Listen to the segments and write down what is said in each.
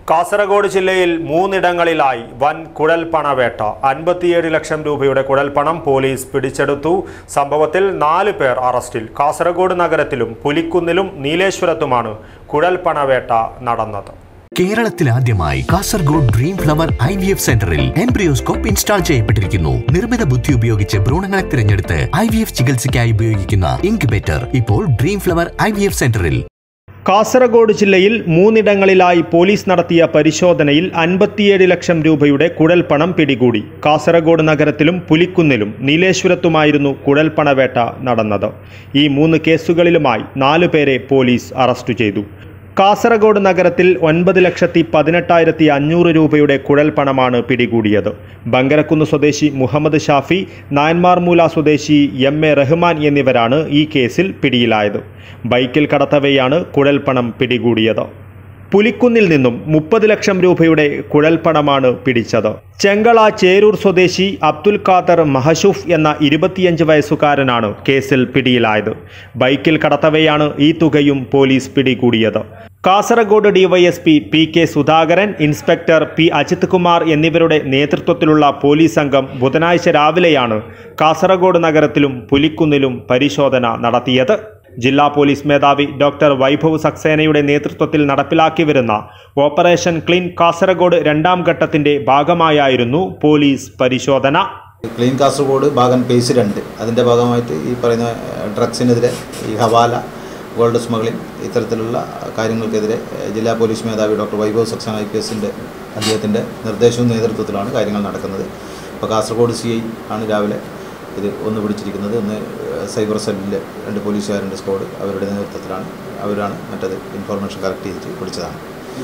കാസർഗോഡ് ജില്ലയിൽ മൂന്നിടങ്ങളിലായി വൻ കുഴൽപ്പണവേട്ട അൻപത്തിയേഴ് ലക്ഷം രൂപയുടെ കുഴൽപ്പണം പോലീസ് പിടിച്ചെടുത്തു സംഭവത്തിൽ നാല് പേർ അറസ്റ്റിൽ കാസർഗോഡ് നഗരത്തിലും പുലിക്കുന്നിലും നീലേശ്വരത്തുമാണ് കുഴൽപ്പണവേട്ട നടന്നത് കേരളത്തിൽ ആദ്യമായി Kasaragod dream flower I V F സെന്ററിൽ എംബ്രിയോസ്കോപ്പ് ഇൻസ്റ്റാൾ ചെയ്യപ്പെട്ടിരിക്കുന്നു നിർമ്മിത ബുദ്ധി ഉപയോഗിച്ച് ഭ്രൂണങ്ങളെ തിരഞ്ഞെടുത്ത് ഐ വി എഫ് ചികിത്സയ്ക്കായി ഉപയോഗിക്കുന്ന ഇൻക്യുബേറ്റർ ഇപ്പോൾ dream flower I V F സെന്ററിൽ കാസർഗോഡ് ജില്ലയിൽ മൂന്നിടങ്ങളിലായി പോലീസ് നടത്തിയ പരിശോധനയിൽ അൻപത്തിയേഴ് ലക്ഷം രൂപയുടെ കുഴൽപ്പണം പിടികൂടി കാസർഗോഡ് നഗരത്തിലും പുലിക്കുന്നിലും നീലേശ്വരത്തുമായിരുന്നു കുഴൽപ്പണവേട്ട നടന്നത് ഈ മൂന്ന് കേസുകളിലുമായി നാലു പേരെ പോലീസ് അറസ്റ്റ് ചെയ്തു കാസർഗോഡ് നഗരത്തിൽ ഒൻപത് ലക്ഷത്തി പതിനെട്ടായിരത്തി അഞ്ഞൂറ് രൂപയുടെ കുഴൽപ്പണമാണ് പിടികൂടിയത് ബങ്കരക്കുന്ന് സ്വദേശി മുഹമ്മദ് ഷാഫി നായന്മാർമൂല സ്വദേശി എം എ റഹ്മാൻ എന്നിവരാണ് ഈ കേസിൽ പിടിയിലായത് ബൈക്കിൽ കടത്തവെയാണ് കുഴൽപ്പണം പിടികൂടിയത് പുലിക്കുന്നിൽ നിന്നും മുപ്പത് ലക്ഷം രൂപയുടെ കുഴൽപ്പണമാണ് പിടിച്ചത് ചെങ്കള ചേരൂർ സ്വദേശി അബ്ദുൽ ഖാദർ മഹഷൂഫ് എന്ന ഇരുപത്തിയഞ്ച് വയസ്സുകാരനാണ് കേസിൽ പിടിയിലായത് ബൈക്കിൽ കടത്തവെയാണ് ഈ തുകയും പോലീസ് പിടികൂടിയത് Kasaragod DYSP P K Sudhakaran inspector P Ajith Kumar എന്നിവരുടെ നേതൃത്വത്തിലുള്ള പോലീസ് സംഘം ബുധനാഴ്ച രാവിലെയാണ് കാസർഗോഡ് നഗരത്തിലും പുലിക്കുന്നിലും പരിശോധന നടത്തിയത് ജില്ലാ പോലീസ് മേധാവി ഡോക്ടർ വൈഭവ് സക്സേനയുടെ നേതൃത്വത്തിൽ നടപ്പിലാക്കി വരുന്ന ഓപ്പറേഷൻ ക്ലീൻ കാസർഗോഡ് രണ്ടാം ഘട്ടത്തിന്റെ ഭാഗമായായിരുന്നു പോലീസ് പരിശോധന ക്ലീൻ കാസർഗോഡ് ഭാഗം പേസ് രണ്ട് അതിൻ്റെ ഭാഗമായിട്ട് ഈ പറയുന്ന ഡ്രഗ്സിനെതിരെ ഈ ഹവാല ഗോൾഡ് സ്മഗ്ലിംഗ് ഇത്തരത്തിലുള്ള കാര്യങ്ങൾക്കെതിരെ ഏഹ്, ജില്ലാ പോലീസ് മേധാവി doctor Vaibhav Saxena I P എസിൻ്റെ അദ്ദേഹത്തിൻ്റെ നിർദ്ദേശവും നേതൃത്വത്തിലാണ് കാര്യങ്ങൾ നടക്കുന്നത് ഇപ്പോൾ കാസർഗോഡ് സി ഐ ആണ് രാവിലെ ഇത് ഒന്ന് പിടിച്ചിരിക്കുന്നത് ഒന്ന് ഏഹ്, സൈബർ സെല്ലിലെ രണ്ട് പോലീസുകാരുടെ സ്ക്വാഡ് അവരുടെ നേതൃത്വത്തിലാണ് അവരാണ് മറ്റത് ഇൻഫർമേഷൻ കളക്ട് ചെയ്തിട്ട് പിടിച്ചതാണ്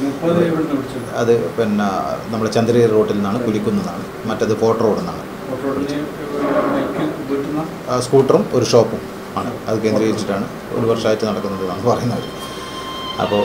അത് പിന്നെ നമ്മുടെ ചന്ദ്രഗിരി റോട്ടിൽ നിന്നാണ് പുലിക്കുന്നിൽ നിന്നാണ് മറ്റത് ഫോർട്ട് റോഡിൽ നിന്നാണ് ആ, സ്കൂട്ടറും ഒരു ഷോപ്പും ആണ് അത് കേന്ദ്രീകരിച്ചിട്ടാണ് ഒരു വർഷമായിട്ട് നടക്കുന്നത് എന്നാണ് പറയുന്നത് അപ്പോൾ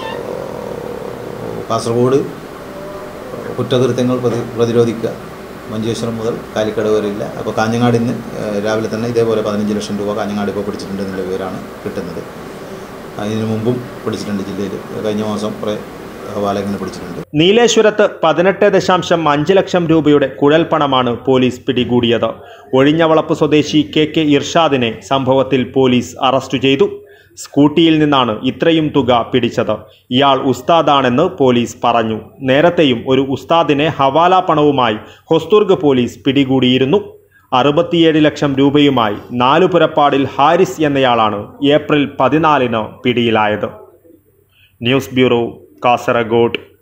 കാസർഗോഡ് കുറ്റകൃത്യങ്ങൾ പ്രതി പ്രതിരോധിക്കുക മഞ്ചേശ്വരം മുതൽ കാലിക്കട് വരെയില്ല അപ്പോൾ കാഞ്ഞങ്ങാട് ഇന്ന് ഏഹ്, രാവിലെ തന്നെ ഇതേപോലെ പതിനഞ്ച് ലക്ഷം രൂപ കാഞ്ഞങ്ങാട് ഇപ്പോൾ പിടിച്ചിട്ടുണ്ട് എന്നുള്ള വിവരമാണ് കിട്ടുന്നത് അതിന് മുമ്പും പിടിച്ചിട്ടുണ്ട് ജില്ലയിൽ കഴിഞ്ഞ മാസം കുറേ ഹവാല ഇങ്ങനെ പിടിച്ചിട്ടുണ്ട് നീലേശ്വരത്ത് പതിനെട്ട് ദശാംശം അഞ്ച് ലക്ഷം രൂപയുടെ കുഴൽപ്പണമാണ് പോലീസ് പിടികൂടിയത് ഒഴിഞ്ഞവളപ്പ് സ്വദേശി കെ കെ ഇർഷാദിനെ സംഭവത്തിൽ പോലീസ് അറസ്റ്റ് ചെയ്തു സ്കൂട്ടിയിൽ നിന്നാണ് ഇത്രയും തുക പിടിച്ചത് ഇയാൾ ഉസ്താദാണെന്ന് പോലീസ് പറഞ്ഞു നേരത്തെയും ഒരു ഉസ്താദിനെ ഹവാല പണവുമായി ഹൊസ്തുർഗ് പോലീസ് പിടികൂടിയിരുന്നു അറുപത്തിയേഴ് ലക്ഷം രൂപയുമായി നാലുപുരപ്പാടിൽ ഹാരിസ് എന്നയാളാണ് ഏപ്രിൽ പതിനാലിന് പിടിയിലായത് ന്യൂസ് ബ്യൂറോ കാസർഗോഡ്